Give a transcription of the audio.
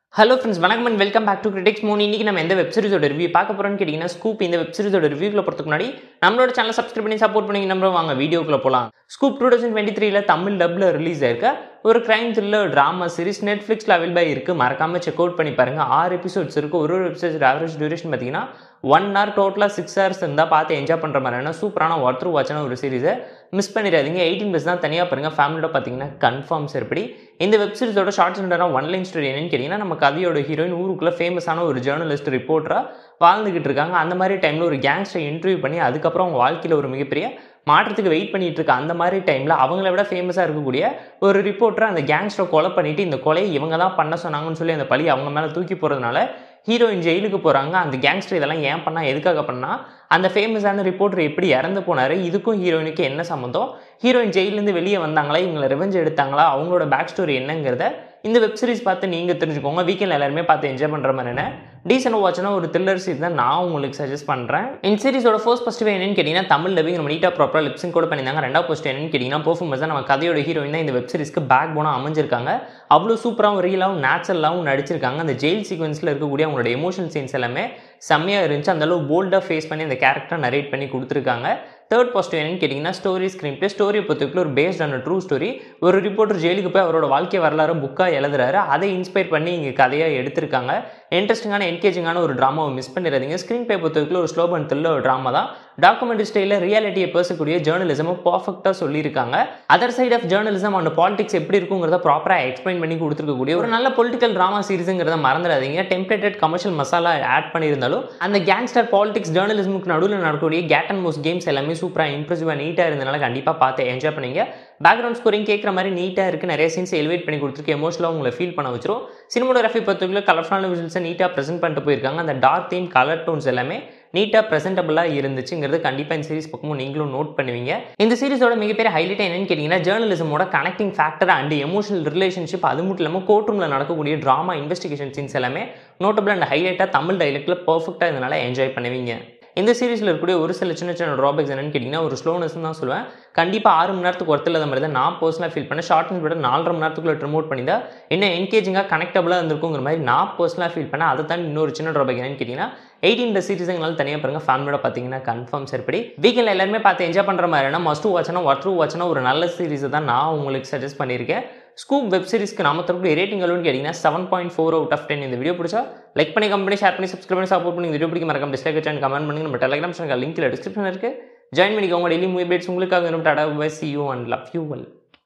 hello friends வணக்கம் and welcome back to critics மூணு இன்றைக்கி நம்ம எந்த வெப் சீரிஸோட ரிவ்யூ பார்க்க போகிறோம்னு கேட்டிங்கன்னா ஸ்கூப் இந்த வெப் சீரிஸோட ரிவ்யூக்குள்ள போகிறதுக்கு முன்னாடி நம்மளோட சேனல் சப்ஸ்கிரைப் பண்ணி சப்போர்ட் பண்ணி நம்பர் வாங்க வீடியோக்குள்ள போகலாம் ஸ்கூப் டூ தௌசண்ட் டுவெண்ட்டி த்ரீல தமிழ் டப்பில் ரிலீஸ் ஆயிருக்க ஒரு கிரைம் த்ரில்லர் ட்ராமா சீரிஸ் நெட்ஃப்ளிக்ஸில் அவைலபிளாக இருக்குது மறக்காமல் செக் அவுட் பண்ணி பாருங்கள் ஆறு எபிசோட்ஸ் இருக்குது ஒரு ஒரு எபிசோட் ஆவரேஜ் டியூரேஷன் பார்த்தீங்கன்னா ஒன் ஹவர் டோட்டலாக சிக்ஸ் ஹவர்ஸ் இருந்தால் பார்த்து என்ஜாய் பண்ணுற மாதிரியான சூப்பரான ஒருத்தர் வாட்சான ஒரு சீரிஸை மிஸ் பண்ணிடாதீங்க எயிட்டீன் ப்ளஸ் தான் தனியாக பாருங்கள் ஃபேமிலியோட பார்த்தீங்கன்னா கன்ஃபார்ம்ஸ் எப்படி இந்த வெப் சீரிஸோட short and one line story என்னன்னு கேட்டிங்கன்னா நம்ம கதையோட ஹீரோயின் ஊருக்குள்ளே ஃபேமஸான ஒரு ஜேர்னலிஸ்ட் ரிப்போர்ட்டராக வாழ்ந்துக்கிட்டு இருக்காங்க அந்த மாதிரி டைமில் ஒரு கேங்ஸ்டரை இன்டர்வியூ பண்ணி அதுக்கப்புறம் அவங்க வாழ்க்கையில் ஒரு மிகப்பெரிய மாற்றத்துக்கு வெயிட் பண்ணிட்டு இருக்க அந்த மாதிரி டைமில் அவங்கள விட ஃபேமஸாக இருக்கக்கூடிய ஒரு ரிப்போர்ட்டரை அந்த கேங்ஸ்டரை கொலை பண்ணிவிட்டு இந்த கொலையை இவங்க தான் பண்ண சொன்னாங்கன்னு சொல்லி அந்த பழி அவங்க மேலே தூக்கி போகிறதுனால ஹீரோயின் ஜெயிலுக்கு போகிறாங்க அந்த கேங்ஸ்டர் இதெல்லாம் ஏன் பண்ணா எதுக்காக பண்ணா அந்த ஃபேமஸான ரிப்போர்ட்டர் எப்படி இறந்து போனார் இதுக்கும் ஹீரோயினுக்கு என்ன சம்மந்தம் ஹீரோயின் ஜெயிலேருந்து வெளியே வந்தாங்களா இவங்களை ரெவெஞ்ச் எடுத்தாங்களா அவங்களோட பேக் ஸ்டோரி என்னங்கிறத இந்த வெப் சீரிஸ் பார்த்து நீங்கள் தெரிஞ்சுக்கோங்க வீக்கெண்ட் எல்லாருமே பார்த்து என்ஜாய் பண்ணுற மாதிரி என்ன டீசென்ட் வாட்ச்னா ஒரு த்ரில்லர் சீரிஸ் தான் நான் உங்களுக்கு சஜஸ்ட் பண்ணுறேன் இந்த சீரிஸோட ஃபர்ஸ்ட் ஃபஸ்ட் என்னன்னு கேட்டிங்கன்னா தமிழ் டப்பிங் நம்ம நீட்டாக ப்ராப்பராக லிப்ஸிங் கூட பண்ணியிருந்தாங்க ரெண்டாவது ஃபஸ்ட் என்னன்னு கேட்டிங்கன்னா பர்ஃபார்மன்ஸ் தான் நம்ம கதையோட ஹீரோயின் தான் இந்த வெப் சீரிஸ்க்கு பேக் போனாக அமைஞ்சிருக்காங்க அவ்வளோ சூப்பராகவும் ரியலாகவும் நேச்சுரலாகவும் நடிச்சிருக்காங்க அந்த ஜெயில் சீக்வன்ஸில் இருக்கக்கூடிய அவங்களோட எமோஷனல் சீன்ஸ் எல்லாமே செம்மையாக இருந்துச்சு அந்தளவு போல்டாக ஃபேஸ் பண்ணி அந்த கேரக்டரை நரேட் பண்ணி கொடுத்துருக்காங்க தேர்ட் பாசிட்டிவ் என்னன்னு கேட்டிங்கன்னா ஸ்டோரி ஸ்க்ரீன் பிளே ஸ்டோரி பொறுத்தவரைக்கும் ஒரு பேஸ்ட் ஆன ட்ரூ ஸ்டோரி ஒரு ரிப்போர்ட்டர் ஜெயிலுக்கு போய் அவரோட வாழ்க்கை வரலாறு புக்காக எழுதுறாரு அதை இன்ஸ்பயர் பண்ணி இங்கே கதையாக எடுத்திருக்காங்க இன்ட்ரெஸ்டிங்கான என்கேஜிங்கான ஒரு ட்ராமாவை மிஸ் பண்ணிடாதீங்க ஸ்க்ரீன் பிளே பொறுத்தவரைக்கும் ஒரு ஸ்லோ அண்ட் த்ரில்லர் ஒரு ட்ராமா தான் டாக்குமெண்ட்ரி ஸ்டைலில் ரியாலிட்டியை பேசக்கூடிய ஜேர்னலிசமை பர்ஃபெக்டாக சொல்லியிருக்காங்க other side of journalism and politics எப்படி இருக்குங்கிறத ப்ராப்பராக எக்ஸ்பிளைன் பண்ணி கொடுத்துருக்கக்கூடிய ஒரு நல்ல பொலிட்டிக்கல் ட்ராமா சீரிஸுங்கிறத மறந்துடாதீங்க டெம்ப்ளேட்டட் கமர்ஷியல் மசாலா ஆட் பண்ணியிருந்தாலும் அந்த கேங்ஸ்டர் பாலிடிக்ஸ் ஜேர்னலிசமுக்கு நடுவில் நடக்கக்கூடிய கேட் அண்ட் மோஸ்ட் கேம்ஸ் எல்லாமே சூப்பராக இம்ப்ரெசிவாக நீட்டாக இருந்தனால கண்டிப்பாக பார்த்து என்ஜாய் பண்ணீங்க பேக்ரவுண்ட் ஸ்கோரிங் கேட்குற மாதிரி நீட்டாக இருக்குது நிறைய சீன்ஸ் எலிவேட் பண்ணி கொடுத்துருக்கு எமோஷனலாக உங்களை ஃபீல் பண்ண வச்சிரும் சினிமோகிராஃபி பொறுத்தவரைக்கும் கலர்ஃபுல்லான விஷுவல்ஸை நீட்டாக ப்ரெசென்ட் பண்ணிட்டு போயிருக்காங்க அந்த டார்க் தீம் கலர் டோன்ஸ் எல்லாமே நீட்டாக ப்ரெசென்டபுளாக இருந்துச்சுங்கிறது கண்டிப்பாக இந்த சீரிஸ் பக்கமும் நீங்களும் நோட் பண்ணுவீங்க இந்த சீரிஸோட மிகப்பெரிய ஹைலைட் என்னன்னு கேட்டிங்கன்னா ஜேர்னலிசமோட connecting factor and emotional relationship அது மட்டும் இல்லாமல் கோர்ட் ரூமில் நடக்கக்கூடிய ட்ராமா இன்வெஸ்டிகேஷன் சீன்ஸ் எல்லாமே நோட்டபிள் அண்ட் ஹைலைட்டாக தமிழ் டைலக்டில் பர்ஃபெக்டாக இதனால் என்ஜாய் பண்ணுவீங்க இந்த சீரிஸில் இருக்கக்கூடிய ஒரு சில சின்ன சின்ன ட்ராபேக்ஸ் என்னன்னு கேட்டிங்கன்னா ஒரு ஸ்லோனஸ் தான் சொல்லுவேன் கண்டிப்பாக ஆறு மணி நேரத்துக்கு ஒருத்தர் இல்லாத மாதிரி தான் நான் பர்சனலாக ஃபீல் பண்ணேன் ஷார்ட் அண்ட் விட நாலரை மணி நேரத்துக்குள்ள ரிமோட் பண்ணிதா என்ன என்கேஜிங்காக கனெக்டபுளாக இருந்திருக்குங்கிற மாதிரி நான் பர்சனலாக ஃபீல் பண்ணேன் அதை தான் இன்னொரு சின்ன ட்ராபேக் என்னன்னு கேட்டிங்கன்னா எயிட்டீன் இந்த சீரிஸ் எங்களால் தனியாக பாருங்கள் ஃபேமிலியோட பார்த்தீங்கன்னா கன்ஃபார்ம் சரிப்படி வீக்கெண்டில் எல்லாருமே பார்த்து என்ஜாய் பண்ணுற மாதிரினா மஸ்ட் வாட்ச்னா ஒர்த்ரூ வாட்ச்னா ஒரு நல்ல சீரிஸை தான் நான் உங்களுக்கு சஜஸ்ட் பண்ணியிருக்கேன் ஸ்கூப் வெப் சீரிஸ்க்கு நாம தரக்கூடிய ரேட்டிங் அளவுன்னு கேட்டிங்கன்னா seven point four out of ten இந்த வீடியோ பிடிச்சா லைக் பண்ணி கம்பெனி ஷேர் பண்ணி சப்ஸ்கிரைப் பண்ணி சப்போர்ட் பண்ணி இந்த வீடியோ பிடிக்க மறக்காம டிஸ்லைக் வச்சு கமெண்ட் பண்ணி நம்ம டெலிகிராம் சேனல் லிங்க்கில் டிஸ்கிரிப்ஷன் இருக்குது ஜாயின் பண்ணிக்கோங்க டெய்லி மூவி பேட்ஸ் உங்களுக்காக tata bye see you and love you well